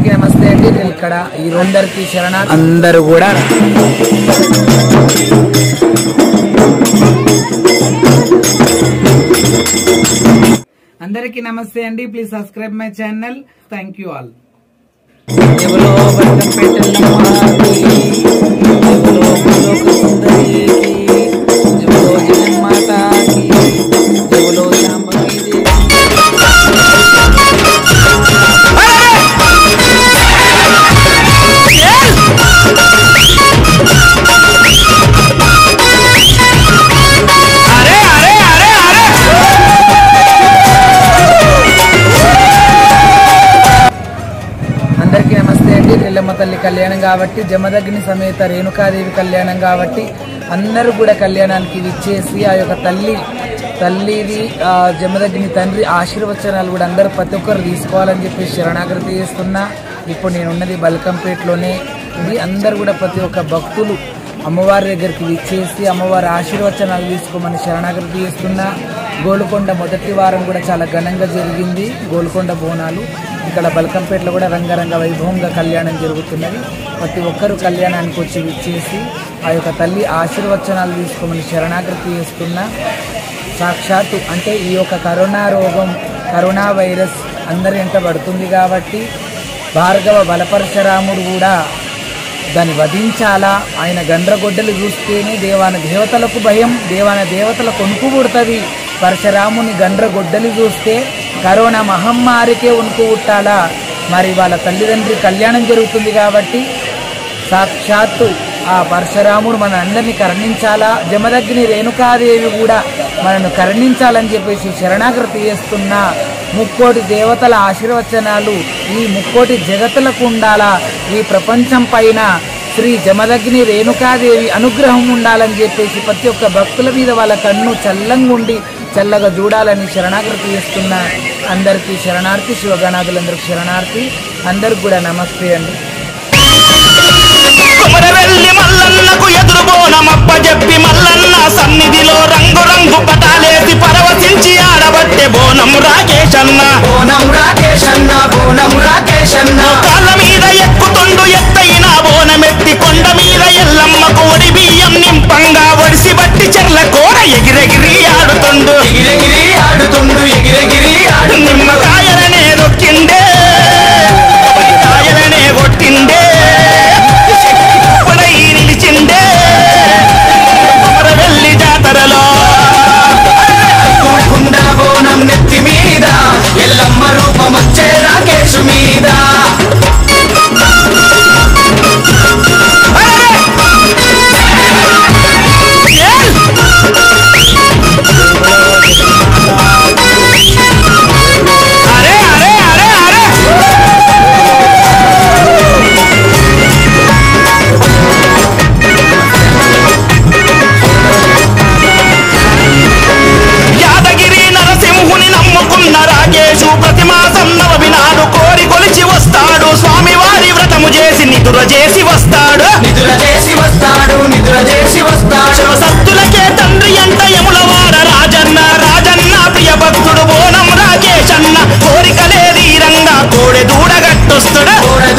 అందరికీ నమస్తే అండి నేను ఇక్కడ ఈ అందరికీ శరణ అందరూ కూడా అందరికీ నమస్తే అండి please subscribe my channel thank you all ఎవరో వర్గంపేటల్లమ్మకి, ఎవరో భూలోక సుందరికి, ఎవరో జగన్మాతాకి, ఎవరో శాంభవి దేవి. అందరికీ నమస్తే అండి తెల్లమ్మ తల్లి కళ్యాణం కాబట్టి జమదగ్ని సమేత రేణుకాదేవి కళ్యాణం కాబట్టి అందరూ కూడా కళ్యాణానికి విచ్చేసి ఆ యొక్క తల్లి తల్లిది ఆ జమదగ్ని తండ్రి ఆశీర్వచనాలు కూడా అందరూ ప్రతి ఒక్కరు తీసుకోవాలని చెప్పి శరణాగతి చేస్తున్నా ఇప్పుడు నేను ఉన్నది బల్కంపేటలోనే ఇది అందరు కూడా ప్రతి ఒక్క భక్తులు అమ్మవారి దగ్గరికి విచ్చేసి అమ్మవారి ఆశీర్వచనాలు తీసుకోమని శరణాగతి చేస్తున్నా గోల్కొండ మొదటి వారం కూడా చాలా ఘనంగా జరిగింది గోల్కొండ బోనాలు ఇక్కడ బల్కంపేటలో కూడా రంగరంగ వైభవంగా కళ్యాణం జరుగుతున్నది ప్రతి ఒక్కరూ కళ్యాణానికి వచ్చి విచ్చేసి ఆ యొక్క తల్లి ఆశీర్వచనాలు తీసుకోమని శరణాగతి చేస్తున్నా సాక్షాత్తు అంటే ఈ యొక్క కరోనా రోగం కరోనా వైరస్ అందరి వెంట పడుతుంది కాబట్టి భార్గవ బలపరశురాముడు కూడా దాన్ని వధించాలా ఆయన గండ్రగొడ్డలు చూస్తేనే దేవాన దేవతలకు భయం దేవాన దేవతల కొనుక్కు పుడుతుంది పరశురాముని గండ్రగొడ్డలు చూస్తే కరోనా మహమ్మారికే వణుకు పుట్టాలా మరి వాళ్ళ తల్లిదండ్రి కళ్యాణం జరుగుతుంది కాబట్టి సాక్షాత్తు ఆ పరశురాముడు మన అందరినీ కరుణించాలా జమదగ్ని రేణుకాదేవి కూడా మనను కరుణించాలని చెప్పేసి శరణాగతి చేస్తున్న ముక్కోటి దేవతల ఆశీర్వచనాలు ఈ ముక్కోటి జగతులకు ఉండాలా ఈ ప్రపంచం పైన శ్రీ జమదగ్ని రేణుకాదేవి అనుగ్రహం ఉండాలని చెప్పేసి ప్రతి ఒక్క భక్తుల మీద వాళ్ళ కన్ను చల్లంగా ఉండి చల్లగా చూడాలని శరణాగతి చేస్తున్న అందరికీ శరణార్థి శివగణాదులందరికీ శరణార్థి అందరికి కూడా నమస్తే అండి కొమరవెల్లి మల్లన్నకు ఎదురు బోనమప్ప చెప్పి మల్లన్న సన్నిధిలో రంగు రంగు పటాలేసి పరవశించి ఆడబట్టే బోనం రాకేశన్న బోనం రాకేశన్న బోనం రాకేశన్న కాళ్ళ మీద ఎక్కుతుండు ఎత్తైన బోనమెత్తి కొండ మీద ఎల్లమ్మకు ఒడి బియ్యం నింపంగా ఒడిసి బట్టి చెర్ల కూర ఎగిరెగిరి ఆడుతుండు ఎగిరెగిరి ఆడుతుండు ఎగిరెగిరి ఆడు నిమ్మకాయలనే దొక్కిండే కాయలనే కొట్టిండే పడై నిలిచిండే కొమరవెల్లి జాతరలో కుండ బోనం నెత్తి మీద ఎల్లమ్మ రూపం వచ్చే రాకేశు మీద అరే అరే అరే అరే యాదగిరి నరసింహుని నమ్ముకున్న రాజేషు ప్రతి మాసం నవమి నాడు కోరి కొలిచి వస్తాడు స్వామివారి వ్రతము చేసి నిదుర చేసి వస్తాడు నిద్ర చేసి వస్తాడు నిద్ర చేసి వస్తాడు శివసత్తులకే తండ్రి అంట యములవాడ రాజన్న రాజన్న ప్రియ భక్తుడు బోనం రాజేశన్న కోరికలే ధీరంగా కోడె దూడగట్టొస్తుడు కోడ